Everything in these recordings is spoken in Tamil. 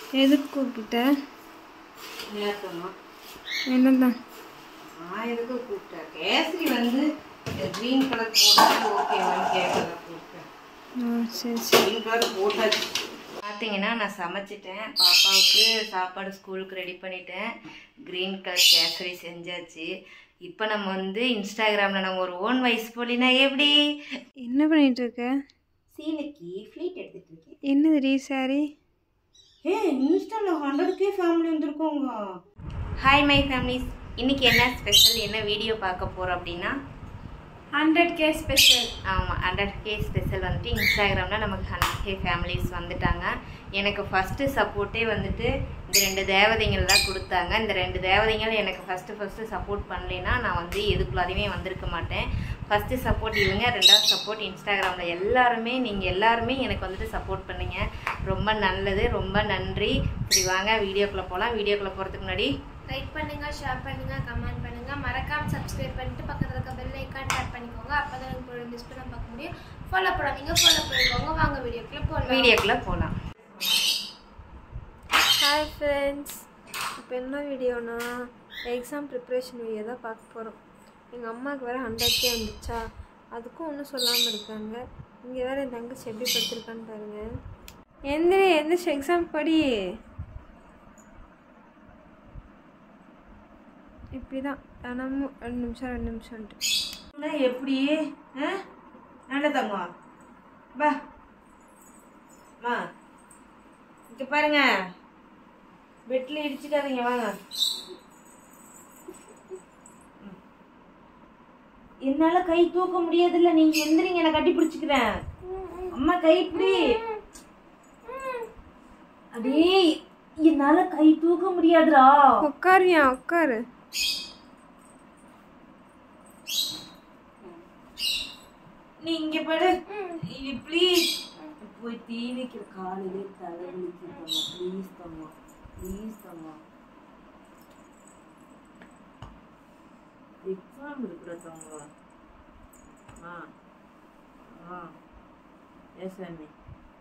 எதுக்கு கூப்பிட்ட நேத்தமா என்னதான் நான் எதுக்கு கூப்பிட்டேன் கேசரி வந்து க்ரீன் கலர் போட்டது ஓகேவான்னு கேட்கலாம் கூப்பிட்டேன் ஆ சரி சரி க்ரீன் கலர் போட்டாச்சு பார்த்தீங்கன்னா நான் சமைச்சிட்டேன் பாப்பாவுக்கு சாப்பாடு ஸ்கூலுக்கு ரெடி பண்ணிட்டேன் க்ரீன் கலர் கேசரி செஞ்சாச்சு இப்போ நம்ம வந்து இன்ஸ்டாகிராமில் நம்ம ஒரு ஓன் வயசு போலினா எப்படி என்ன பண்ணிட்டு இருக்க சீலைக்கு ஃப்ளீட் எடுத்துட்டு இருக்கேன் என்னது ரீ சாரி ஏ இன்ஸ்டாவில் ஹண்ட்ரட் கே ஃபேமிலி வந்திருக்கோங்க ஹாய் மை ஃபேமிலிஸ் இன்னைக்கு என்ன ஸ்பெஷல் என்ன வீடியோ பார்க்க போகிறோம் அப்படின்னா ஹண்ட்ரட் கே ஸ்பெஷல் ஆமாம் ஹண்ட்ரட் கே ஸ்பெஷல் வந்துட்டு இன்ஸ்டாகிராமில் நமக்கு ஹண்ட்ரட் கே ஃபேமிலிஸ் வந்துட்டாங்க எனக்கு ஃபஸ்ட்டு சப்போர்ட்டே வந்துட்டு இந்த ரெண்டு தேவதைங்கள் தான் கொடுத்தாங்க இந்த ரெண்டு தேவதைகள் எனக்கு ஃபஸ்ட்டு ஃபஸ்ட்டு சப்போர்ட் பண்ணலைன்னா நான் வந்து எதுக்குள்ளாரையுமே வந்திருக்க மாட்டேன் ஃபஸ்ட்டு சப்போர்ட் இவங்க ரெண்டாவது சப்போர்ட் இன்ஸ்டாகிராமில் எல்லாருமே நீங்கள் எல்லாருமே எனக்கு வந்துட்டு சப்போர்ட் பண்ணுங்க ரொம்ப நல்லது ரொம்ப நன்றி சரி வாங்க வீடியோக்குள்ளே போகலாம் வீடியோக்குள்ளே போகிறதுக்கு முன்னாடி லைக் பண்ணுங்க ஷேர் பண்ணுங்க கமெண்ட் பண்ணுங்க மறக்காம சப்ஸ்கிரைப் பண்ணிட்டு பக்கத்துல இருக்க பெல் ஐக்கான் டேப் பண்ணிக்கோங்க அப்பதான் உங்களுக்கு மிஸ் பண்ண பார்க்க முடியும் ஃபாலோ பண்ணாதீங்க ஃபாலோ பண்ணிக்கோங்க வாங்க வீடியோக்குள்ள போகலாம் வீடியோக்குள்ளே போகலாம் ஹாய் ஃப்ரெண்ட்ஸ் இப்போ என்ன வீடியோனா எக்ஸாம் ப்ரிப்ரேஷன் வீடியோ தான் பார்க்க போகிறோம் எங்கள் அம்மாவுக்கு வேறு ஹண்ட்ரட் கே வந்துச்சா அதுக்கும் ஒன்றும் சொல்லாமல் இருக்காங்க இங்கே வேறு என் தங்கச்சி எப்படி படுத்திருக்கான்னு பாருங்க எந்திரி எந்திரிச்சு எக்ஸாம் படி இப்படி தான் தினமும் ரெண்டு நிமிஷம் ரெண்டு நிமிஷம்ன்ட்டு எப்படி நல்ல தங்கம் பா மா இங்க பாருங்க பெட்ல இடிச்சுக்காதீங்க வாங்க ம். என்னால கை தூக்க முடியாதுல்ல நீங்க எந்திரிங்க நான் கட்டி பிடிச்சுக்கிறேன் அம்மா கை இப்படி அடே என்னால கை தூக்க முடியாதுடா உட்காருயா உட்காரு நீ இங்க படு ப்ளீஸ் போய் தீ வைக்கிற காலையிலே தலை வலிக்குதம்மா ப்ளீஸ் தம்மா ப்ளீஸ் தம்மா எக்ஸாம் இருக்கிற தம்மா ஆ ஆ எஸ் அண்ணே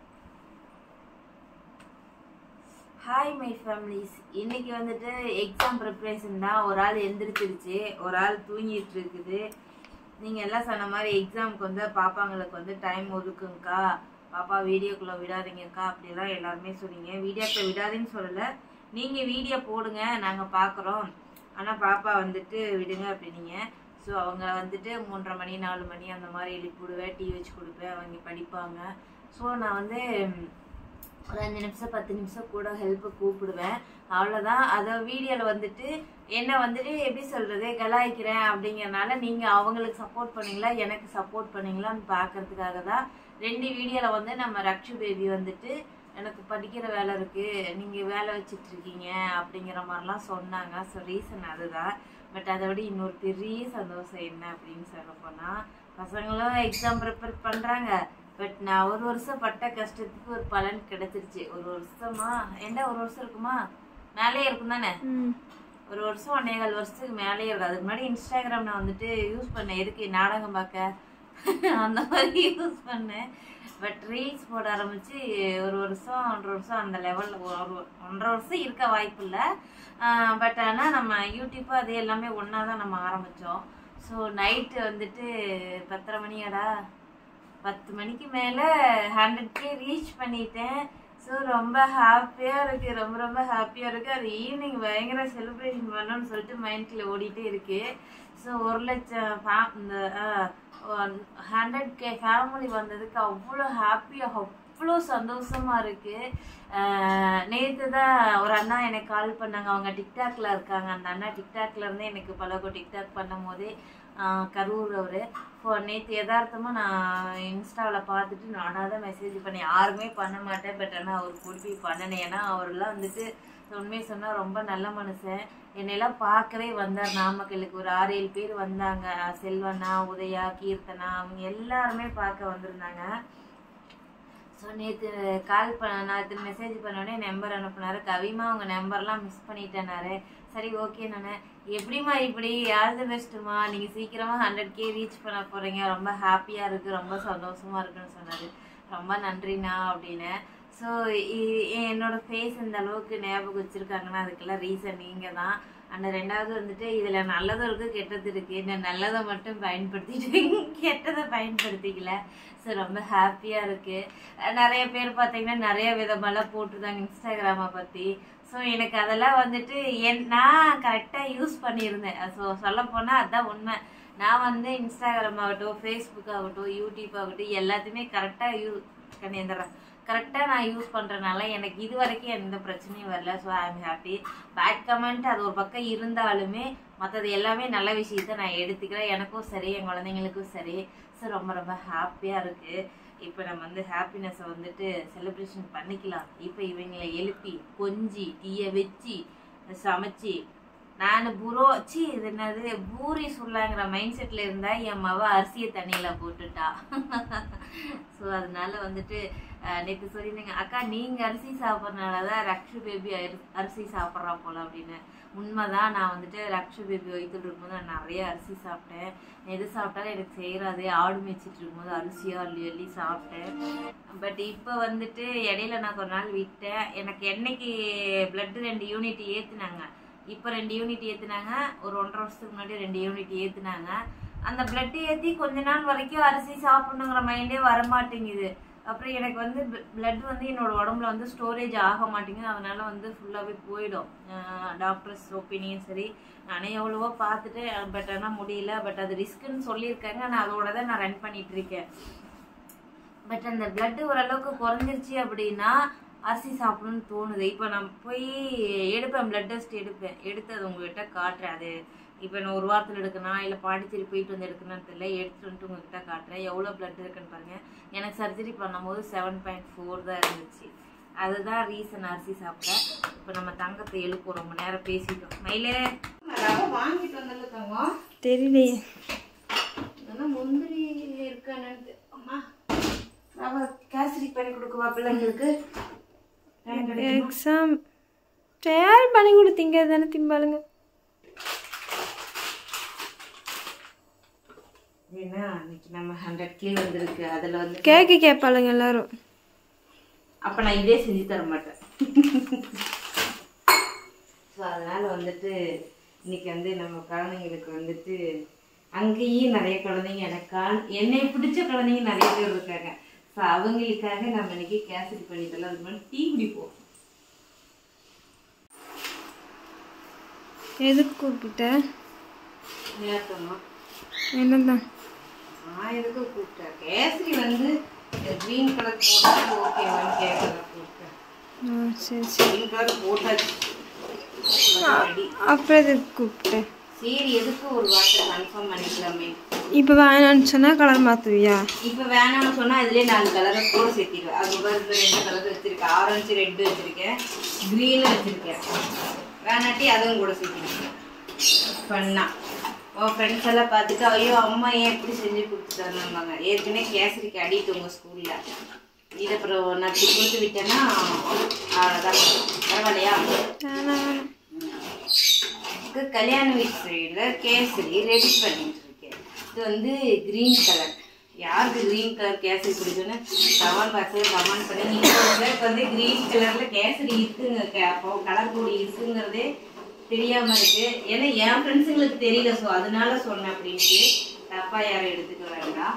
ஹாய் மை ஃபேமிலிஸ் இன்னைக்கு வந்துட்டு எக்ஸாம் ப்ரிப்ரேஷன் தான் ஒரு ஆள் எந்திரிச்சிருச்சு ஒரு ஆள் தூங்கிட்டு இருக்குது நீங்கள் எல்லாம் சொன்ன மாதிரி எக்ஸாமுக்கு வந்து பாப்பாங்களுக்கு வந்து டைம் ஒதுக்குங்கக்கா பாப்பா வீடியோக்குள்ளே விடாதீங்கக்கா அப்படிலாம் எல்லாருமே சொன்னீங்க வீடியோக்குள்ளே விடாதீங்கன்னு சொல்லலை நீங்கள் வீடியோ போடுங்க நாங்கள் பார்க்குறோம் ஆனால் பாப்பா வந்துட்டு விடுங்க அப்படின்னீங்க ஸோ அவங்க வந்துட்டு மூன்றரை மணி நாலு மணி அந்த மாதிரி எழுப்பி விடுவேன் டீ வச்சு கொடுப்பேன் அவங்க படிப்பாங்க ஸோ நான் வந்து ஒரு அஞ்சு நிமிஷம் பத்து நிமிஷம் கூட ஹெல்ப்பு கூப்பிடுவேன் அவ்வளோதான் அதை வீடியோவில் வந்துட்டு என்ன வந்துட்டு எப்படி சொல்கிறது கலாய்க்கிறேன் அப்படிங்கறனால நீங்கள் அவங்களுக்கு சப்போர்ட் பண்ணீங்களா எனக்கு சப்போர்ட் பண்ணீங்களான்னு பார்க்கறதுக்காக தான் ரெண்டு வீடியோவில் வந்து நம்ம ரக்ஷு பேபி வந்துட்டு எனக்கு படிக்கிற வேலை இருக்குது நீங்கள் வேலை வச்சிட்டு இருக்கீங்க அப்படிங்கிற மாதிரிலாம் சொன்னாங்க ஸோ ரீசன் அதுதான் பட் அதை விட இன்னொரு பெரிய சந்தோஷம் என்ன அப்படின்னு சொல்ல போனால் பசங்களும் எக்ஸாம் ப்ரிப்பேர் பண்ணுறாங்க பட் நான் ஒரு வருஷம் பட்ட கஷ்டத்துக்கு ஒரு பலன் கிடைச்சிருச்சு ஒரு வருஷமா என்ன ஒரு வருஷம் இருக்குமா மேலேயே இருக்கும் தானே ம் ஒரு வருஷம் ஒன்னேகால் வருஷத்துக்கு மேலேயே இருக்கும் அதுக்கு முன்னாடி இன்ஸ்டாகிராம் நான் வந்துட்டு யூஸ் பண்ணேன் எதுக்கு நாடகம் பார்க்க அந்த மாதிரி யூஸ் பண்ணேன் பட் ரீல்ஸ் போட ஆரம்பிச்சு ஒரு வருஷம் ஒன்றரை வருஷம் அந்த லெவலில் ஒரு ஒன்றரை வருஷம் இருக்க வாய்ப்பு இல்லை பட் ஆனால் நம்ம யூடியூப்பு அது எல்லாமே ஒன்றா தான் நம்ம ஆரம்பித்தோம் ஸோ நைட்டு வந்துட்டு பத்தரை மணியாடா பத்து மணிக்கு மேலே ஹண்ட்ரட் கே ரீச் பண்ணிட்டேன் ஸோ ரொம்ப ஹாப்பியாக இருக்குது ரொம்ப ரொம்ப ஹாப்பியாக இருக்குது அது ஈவினிங் பயங்கர செலிப்ரேஷன் பண்ணணும்னு சொல்லிட்டு மைண்டில் ஓடிட்டே இருக்கு ஸோ ஒரு லட்சம் ஃபே இந்த ஹண்ட்ரட் கே ஃபேமிலி வந்ததுக்கு அவ்வளோ ஹாப்பியாக அவ்வளோ சந்தோஷமா இருக்கு நேற்று தான் ஒரு அண்ணா எனக்கு கால் பண்ணாங்க அவங்க டிக்டாக்ல இருக்காங்க அந்த அண்ணா டிக்டாக்ல இருந்து எனக்கு பழக்கம் டிக்டாக் பண்ணும் போதே ஆஹ் கரூர் அவரு இப்போ நேற்று யதார்த்தமாக நான் இன்ஸ்டாவில் பார்த்துட்டு நானாக தான் மெசேஜ் பண்ணேன் யாருமே பண்ண மாட்டேன் பட் ஆனால் அவர் கூட்டி போய் பண்ணினேன் ஏன்னா அவரெல்லாம் வந்துட்டு உண்மையை சொன்னால் ரொம்ப நல்ல மனுஷன் என்னையெல்லாம் பார்க்கவே வந்தார் நாமக்கலுக்கு ஒரு ஆறு ஏழு பேர் வந்தாங்க செல்வண்ணா உதயா கீர்த்தனா அவங்க எல்லாருமே பார்க்க வந்திருந்தாங்க ஸோ நேற்று கால் பண்ண நேற்று மெசேஜ் பண்ணோடனே நம்பர் அனுப்புனாரு கவிமா உங்க நம்பர்லாம் மிஸ் பண்ணிட்டேனாரு சரி ஓகே நான் எப்படிம்மா இப்படி ஆல் தி பெஸ்ட்டுமா நீங்கள் சீக்கிரமாக ஹண்ட்ரட் கே ரீச் பண்ண போகிறீங்க ரொம்ப ஹாப்பியாக இருக்குது ரொம்ப சந்தோஷமாக இருக்குன்னு சொன்னார் ரொம்ப நன்றிண்ணா அப்படின்னு ஸோ என்னோட ஃபேஸ் இந்த அளவுக்கு ஞாபகம் வச்சுருக்காங்கன்னா அதுக்கெல்லாம் ரீசன் நீங்கள் தான் அந்த ரெண்டாவது வந்துட்டு இதில் நல்லதும் இருக்குது கெட்டது இருக்குது நான் நல்லதை மட்டும் பயன்படுத்திட்டு கெட்டதை பயன்படுத்திக்கல ஸோ ரொம்ப ஹாப்பியாக இருக்குது நிறைய பேர் பார்த்தீங்கன்னா நிறைய விதமெல்லாம் போட்டிருந்தாங்க இன்ஸ்டாகிராமை பற்றி ஸோ எனக்கு அதெல்லாம் வந்துட்டு என் நான் கரெக்டாக யூஸ் பண்ணியிருந்தேன் ஸோ சொல்ல போனால் அதுதான் உண்மை நான் வந்து இன்ஸ்டாகிராம் ஆகட்டும் ஃபேஸ்புக் ஆகட்டும் யூடியூப் ஆகட்டும் எல்லாத்தையுமே கரெக்டாக யூ கண்ணியந்துறேன் கரெக்டாக நான் யூஸ் பண்ணுறனால எனக்கு இது வரைக்கும் எந்த பிரச்சனையும் வரல so I am happy bad comment அது ஒரு பக்கம் இருந்தாலுமே மற்றது எல்லாமே நல்ல விஷயத்த நான் எடுத்துக்கிறேன் எனக்கும் சரி என் குழந்தைங்களுக்கும் சரி ஸோ ரொம்ப ரொம்ப ஹாப்பியாக இருக்குது இப்போ நம்ம வந்து ஹாப்பினஸை வந்துட்டு செலிப்ரேஷன் பண்ணிக்கலாம் இப்போ இவங்களை எழுப்பி கொஞ்சி டீயை வச்சு சமைச்சு நான் புரோ சி இது என்னது பூரி சுல்லாங்கிற மைண்ட் செட்டில் இருந்தா என் மவ அரிசியை தண்ணியில் போட்டுட்டா ஸோ அதனால வந்துட்டு நேற்று சொல்லியிருந்தீங்க அக்கா நீங்கள் அரிசி சாப்பிட்றனால தான் ரக்ஷு பேபி அரிசி சாப்பிட்றா போல அப்படின்னு உண்மைதான் நான் வந்துட்டு ரக்ஷு பேபி வயிற்றுல இருக்கும்போது நான் நிறைய அரிசி சாப்பிட்டேன் எது சாப்பிட்டாலும் எனக்கு செய்கிறாது ஆடு மேய்ச்சிட்டு இருக்கும்போது அரிசியாக அள்ளி அள்ளி சாப்பிட்டேன் பட் இப்போ வந்துட்டு இடையில நான் ஒரு நாள் விட்டேன் எனக்கு என்னைக்கு பிளட் ரெண்டு யூனிட் ஏற்றுனாங்க இப்போ ரெண்டு யூனிட் ஏற்றுனாங்க ஒரு ஒன்றரை வருஷத்துக்கு முன்னாடி ரெண்டு யூனிட் ஏற்றுனாங்க அந்த பிளட் ஏற்றி கொஞ்ச நாள் வரைக்கும் அரிசி சாப்பிடணுங்கிற மைண்டே வரமாட்டேங்குது அப்புறம் எனக்கு வந்து பிளட் வந்து என்னோட உடம்புல வந்து ஸ்டோரேஜ் ஆக மாட்டேங்குது அதனால வந்து ஃபுல்லாகவே போயிடும் டாக்டர்ஸ் ஒப்பீனியன் சரி நானே எவ்வளவோ பார்த்துட்டு பட் ஆனால் முடியல பட் அது ரிஸ்க்குன்னு சொல்லியிருக்காங்க நான் அதோட தான் நான் ரன் பண்ணிட்டு இருக்கேன் பட் அந்த பிளட் ஓரளவுக்கு குறைஞ்சிருச்சு அப்படின்னா அரிசி சாப்பிடணும்னு தோணுது இப்போ நான் போய் எடுப்பேன் பிளட் டெஸ்ட் எடுப்பேன் எடுத்து அது உங்ககிட்ட காட்டுறேன் அது இப்போ நான் ஒரு வாரத்தில் எடுக்கணும் இல்லை பாண்டிச்சேரி போயிட்டு வந்து எடுக்கணும்னு தெரியல எடுத்துட்டு வந்துட்டு உங்ககிட்ட காட்டுறேன் எவ்வளோ பிளட் இருக்குன்னு பாருங்க எனக்கு சர்ஜரி பண்ணும்போது செவன் பாயிண்ட் ஃபோர் தான் இருந்துச்சு அதுதான் ரீசன் அரிசி சாப்பிட இப்போ நம்ம தங்கத்தை எழுப்போம் ரொம்ப நேரம் பேசிட்டோம் மயிலே ரவை வாங்கிட்டு வந்தல தங்கம் தெரியலையே ஆனால் முந்திரி இருக்கானு அம்மா ரவை கேசரி பண்ணி கொடுக்கவா பிள்ளைங்களுக்கு டைம் கிடைக்குமா? எக்ஸாம் தயார் பண்ணி கொடுத்தீங்க தானே திம்பாளுங்க ஏன்னா இன்னைக்கு நம்ம ஹண்ட்ரட் கீழே வந்திருக்கு அதில் வந்து கேக்கு கேட்பாளுங்க எல்லாரும் அப்போ நான் இதே செஞ்சு தர மாட்டேன் ஸோ அதனால் வந்துட்டு இன்னைக்கு வந்து நம்ம குழந்தைங்களுக்கு வந்துட்டு அங்கேயும் நிறைய குழந்தைங்க எனக்கா என்னை பிடிச்ச குழந்தைங்க நிறைய பேர் இருக்காங்க ஸோ அவங்களுக்காக நம்ம இன்னைக்கு கேசரி பண்ணி தரலாம் அதுக்கு முன்னாடி டீ குடிப்போம் எதுக்கு கூப்பிட்ட நேரத்தம்மா என்னதான் நான் எதுக்கு கூப்பிட்டேன் கேசரி வந்து க்ரீன் கலர் போட்டா ஓகேவான்னு கேட்கல கூப்பிட்டேன் ஆ சரி சரி க்ரீன் கலர் போட்டாச்சு ரெடி அப்புறம் எதுக்கு கூப்பிட்டேன் சரி எதுக்கு ஒரு வார்த்தை கன்ஃபார்ம் பண்ணிக்கலாமே இப்போ வேணான்னு சொன்னால் கலர் மாற்றுவியா இப்போ வேணாம்னு சொன்னா இதுலயே நாலு கலரை கூட சேர்த்திடுவேன் அது பாருங்க ரெண்டு கலர் வச்சிருக்கேன் ஆரஞ்சு ரெட்டு வச்சிருக்கேன் க்ரீன் வச்சிருக்கேன் வேணாட்டி அதுவும் கூட சேர்த்திருக்கேன் பண்ணா உன் ஃப்ரெண்ட்ஸ் எல்லாம் பார்த்துட்டு ஐயோ அம்மா ஏன் எப்படி செஞ்சு கொடுத்துட்டாங்க ஏற்கனவே கேசரிக்கு அடிட்டு உங்க ஸ்கூல்ல இது அப்புறம் நான் இப்படி கொடுத்து விட்டேன்னா அவ்வளோதான் பரவாயில்லையா வேணாம் வேணாம் இதுக்கு கல்யாண வீட்டு சைடில் கேசரி ரெடி பண்ணிட்டு இருக்கேன் இது வந்து க்ரீன் கலர் யாருக்கு க்ரீன் கலர் கேசரி பிடிக்குன்னு கமெண்ட் பாக்ஸில் கமெண்ட் பண்ணி நீங்கள் இப்போ வந்து க்ரீன் கலரில் கேசரி இருக்குங்க கே- அப்போ கலர் பொடி இருக்குங்கிறதே தெரியாம இருக்கு ஏன்னா என் ஃப்ரெண்ட்ஸுங்களுக்கு தெரியல ஸோ அதனால சொன்னேன் அப்படின்ட்டு தப்பா யாரும் எடுத்துக்க வேண்டாம்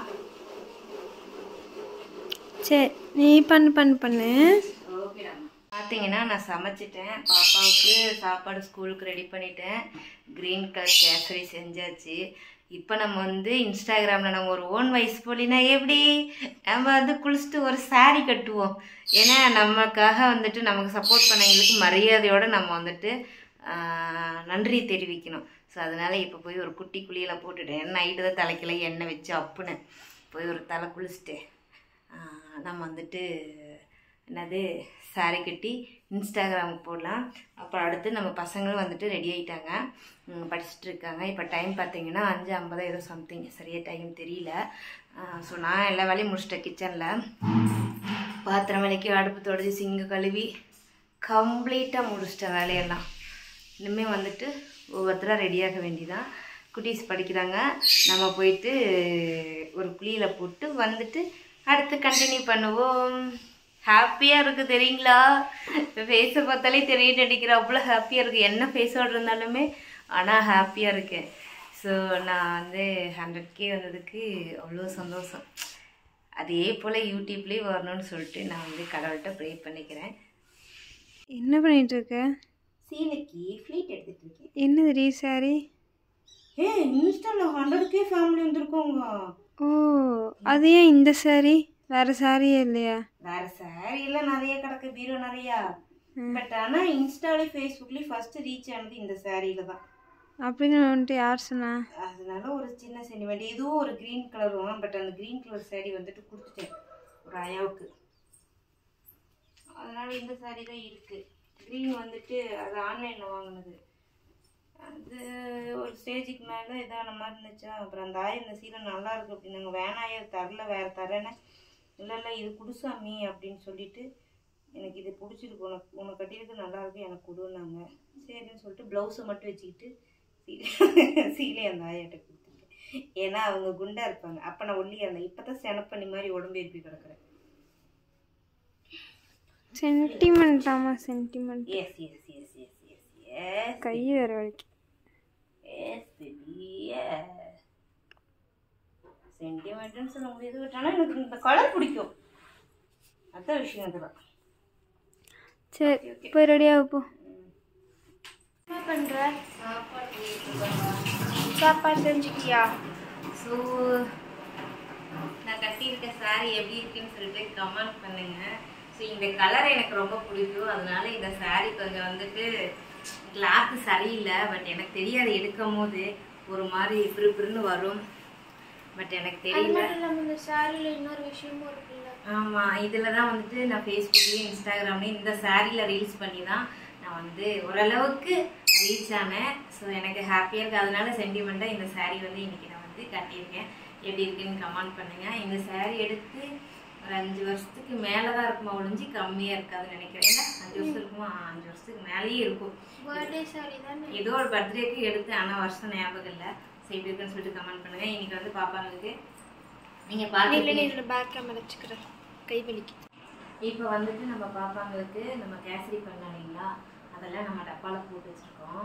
சரி நீ பண்ணு பண்ணு பண்ணு ஓகேடா பார்த்தீங்கன்னா நான் சமைச்சிட்டேன் பாப்பாவுக்கு சாப்பாடு ஸ்கூலுக்கு ரெடி பண்ணிட்டேன் க்ரீன் கலர் கேசரி செஞ்சாச்சு இப்போ நம்ம வந்து இன்ஸ்டாகிராமில் நம்ம ஒரு ஓன் வயசு போலினா எப்படி நம்ம வந்து குளிச்சுட்டு ஒரு saree கட்டுவோம் ஏன்னா நமக்காக வந்துட்டு நமக்கு சப்போர்ட் பண்ணவங்களுக்கு மரியாதையோடு நம்ம வந்துட்டு ஆஹ், நன்றி தெரிவிக்கணும் ஸோ அதனால் இப்போ போய் ஒரு குட்டி குழியில் போட்டுட்டேன் நைட்டு தான் தலைக்கில எண்ணெய் வச்சு அப்புன்னு போய் ஒரு தலை குளிச்சுட்டு ஆஹ், நம்ம வந்துட்டு என்னது saree கட்டி இன்ஸ்டாகிராமுக்கு போடலாம் அப்புறம் அடுத்து நம்ம பசங்களும் வந்துட்டு ரெடி ஆயிட்டாங்க ம், படிச்சுட்டு இருக்காங்க இப்போ டைம் பார்த்தீங்கன்னா அஞ்சு ஐம்பது ஏதோ சம்திங் சரியாக டைம் தெரியல ஸோ நான் எல்லா வேலையும் முடிச்சிட்டேன் கிச்சனில் பாத்திரம் விலைக்கு அடுப்பு தொடச்சி சிங்கு கழுவி கம்ப்ளீட்டாக முடிச்சிட்டேன் வேலையெல்லாம் இனிமேல் வந்துட்டு ஒவ்வொருத்தராக ரெடியாக வேண்டியதான் குட்டீஸ் படிக்கிறாங்க நம்ம போயிட்டு ஒரு குழியில் போட்டு வந்துட்டு அடுத்து கண்டினியூ பண்ணுவோம் ஹாப்பியாக இருக்குது தெரியுங்களா ஃபேஸை பார்த்தாலே தெரிய நடிக்கிற அவ்வளோ ஹாப்பியாக இருக்குது என்ன ஃபேஸோடு இருந்தாலுமே ஆனால் ஹாப்பியாக இருக்கேன் ஸோ நான் வந்து ஹண்ட்ரட் கே வந்ததுக்கு அவ்வளோ சந்தோஷம் அதே போல் யூடியூப்லேயே வரணும்னு சொல்லிட்டு நான் வந்து கடவுள்கிட்ட ப்ரே பண்ணிக்கிறேன் என்ன பண்ணிட்டு இருக்க சீலைக்கு ஃப்ளீட் எடுத்துகிட்டு இருக்கேன் என்னது ரீ சாரி ஏ இன்ஸ்டாவில் ஹண்ட்ரட் கே ஃபேமிலி வந்திருக்கோங்க ஓ அது ஏன் இந்த சாரி வேற சாரியே இல்லையா வேற சாரி எல்லாம் நிறைய கிடக்கு பீரோ நிறையா பட் ஆனால் இன்ஸ்டாலே ஃபேஸ்புக்லேயும் ஃபர்ஸ்ட் ரீச் ஆனது இந்த சாரியில தான் அப்படின்னு வந்துட்டு யார் சொன்னா அதனால ஒரு சின்ன சென்டிமெண்ட் இதுவும் ஒரு க்ரீன் கலர் வரும் பட் அந்த க்ரீன் கலர் சாரி வந்துட்டு கொடுத்துட்டேன் ஒரு அயாவுக்கு அதனால இந்த சாரி தான் இருக்கு க்ரீன் வந்துட்டு அது ஆன்லைனில் வாங்கினது அது ஒரு ஸ்டேஜுக்கு மேலே இதான மாதிரி இருந்துச்சா அப்புறம் அந்த ஆய் இந்த சீலை நல்லா இருக்கு அப்படின்னாங்க வேணாயே தரல வேற தரேன்னு இல்லை இல்லை இது குடுசாமி அப்படின்னு சொல்லிட்டு எனக்கு இது பிடிச்சிருக்கு உனக்கு உனக்கு கட்டியிருக்கு நல்லா இருக்கு எனக்கு கொடுன்னாங்க சரின்னு சொல்லிட்டு ப்ளவுஸை மட்டும் வச்சுக்கிட்டு சீலை சீலை அந்த ஆயாட்ட கொடுத்துருக்கேன் ஏன்னா அவங்க குண்டா இருப்பாங்க அப்போ நான் ஒல்லியா இருந்தேன் இப்போ தான் செனப்பண்ணி மாதிரி உடம்பு ஏற்பி கிடக்குறேன் சென்டிமெண்ட் ஆமா sentiment yes yes yes yes yes yes கை வேற வலிக்கு எஸ் பேபி சென்டிமெண்ட்னு சொல்ல முடியாது பட் ஆனால் எனக்கு இந்த கலர் பிடிக்கும் அதான் விஷயம் அதெல்லாம் சரி போய் ரெடியாக போ என்ன பண்ற சாப்பாடு செஞ்சுக்கியா ஸோ நான் கட்டியிருக்க saree எப்படி இருக்குன்னு சொல்லிட்டு கமெண்ட் பண்ணுங்க ஸோ இந்த கலர் எனக்கு ரொம்ப பிடிக்கும் அதனால இந்த saree கொஞ்சம் வந்துட்டு கிளாத்து சரியில்லை பட் எனக்கு தெரியாது எடுக்கும் போது ஒரு மாதிரி பிறுபிறுன்னு வரும் பட் எனக்கு அது தெரியல மட்டும் இல்லாம இந்த சாரில இன்னொரு விஷயமும் இருக்குல்ல ஆமாம் இதில் தான் வந்துட்டு நான் ஃபேஸ்புக்லேயும் இன்ஸ்டாகிராம்லேயும் இந்த சாரியில் ரீல்ஸ் பண்ணி தான் நான் வந்து ஓரளவுக்கு ரீச் ஆனேன் ஸோ எனக்கு ஹாப்பியாக இருக்குது அதனால சென்டிமெண்ட்டாக இந்த saree வந்து இன்றைக்கி நான் வந்து கட்டியிருக்கேன் எப்படி இருக்குன்னு கமெண்ட் பண்ணுங்கள் இந்த saree எடுத்து ஒரு அஞ்சு வருஷத்துக்கு மேலே தான் இருக்குமா ஒழிஞ்சு கம்மியாக இருக்காதுன்னு நினைக்கிறேன் ஏன்னா அஞ்சு வருஷம் இருக்குமா அஞ்சு வருஷத்துக்கு மேலேயே இருக்கும் பர்த்டே சாரி தானே ஏதோ ஒரு பர்த்டேக்கு எடுத்து ஆனால் வருஷம் ஞாபகம் இல்லை ஸோ எப்படி இருக்குன்னு சொல்லிட்டு கமெண்ட் பண்ணுங்கள் இன்றைக்கி வந்து பாப்பாங்களுக்கு நீங்கள் இல்ல பார்த்து நீ இதுல பேக் கேமரா வச்சுக்கிறேன் கை வலிக்கு இப்போ வந்துட்டு நம்ம பாப்பாங்களுக்கு நம்ம கேசரி பண்ணோம் இல்லைங்களா அதெல்லாம் நம்ம டப்பாவில் போட்டு வச்சுருக்கோம்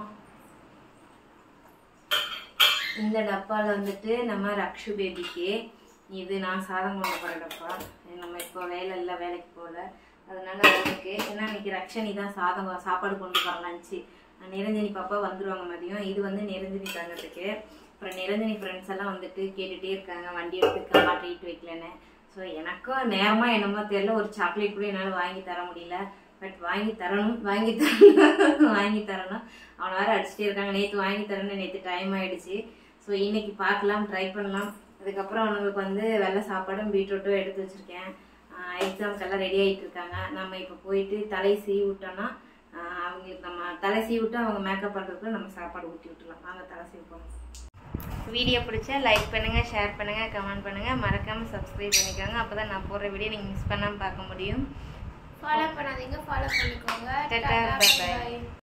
இந்த டப்பாவில் வந்துட்டு நம்ம ரக்ஷு பேபிக்கு இது நான் சாதம் கொண்டு போகிற டப்பா இது நம்ம இப்போ வேலை இல்லை வேலைக்கு போகல அதனால அவனுக்கு ஏன்னா இன்னைக்கு ரக்ஷனி தான் சாதம் சாப்பாடு கொண்டு போகிற லஞ்சு நிரஞ்சனி பாப்பா வந்துருவாங்க மதியம் இது வந்து நிரஞ்சனி தங்கத்துக்கு அப்புறம் நிரஞ்சனி ஃப்ரெண்ட்ஸ் எல்லாம் வந்துட்டு கேட்டுகிட்டே இருக்காங்க வண்டி எடுத்துக்கமா ட்ரீட் வைக்கலன்னு ஸோ எனக்கும் நேரமாக என்னமோ தெரியல ஒரு சாக்லேட் கூட என்னால் வாங்கி தர முடியல பட் வாங்கி தரணும் வாங்கி தரணும் வாங்கி தரணும் அவனை வேற அடிச்சுட்டே இருக்காங்க நேற்று வாங்கி தரேன்னு நேற்று டைம் ஆயிடுச்சு ஸோ இன்னைக்கு பார்க்கலாம் ட்ரை பண்ணலாம் அதுக்கப்புறம் அவனுங்களுக்கு வந்து வெள்ளை சாப்பாடும் பீட்ரூட்டும் எடுத்து வச்சிருக்கேன் எக்ஸாம்க்கெல்லாம் ரெடி ஆகிட்டு இருக்காங்க நம்ம இப்போ போயிட்டு தலை சீவி விட்டோம்னா ஆஹ் அவங்களுக்கு நம்ம தலை சீவி விட்டு அவங்க மேக்கப் பண்ணுறதுக்கு நம்ம சாப்பாடு ஊட்டி விட்டுலாம் வாங்க தலை சீவிப்போம் வீடியோ பிடிச்சா லைக் பண்ணுங்க ஷேர் பண்ணுங்க கமெண்ட் பண்ணுங்க மறக்காம சப்ஸ்கிரைப் பண்ணிக்கோங்க அப்பதான் நான் போடுற வீடியோ நீங்க மிஸ் பண்ணாம பார்க்க முடியும் ஃபாலோ பண்ணாதீங்க ஃபாலோ பண்ணிக்கோங்க Tata, Tata, bye bye. bye.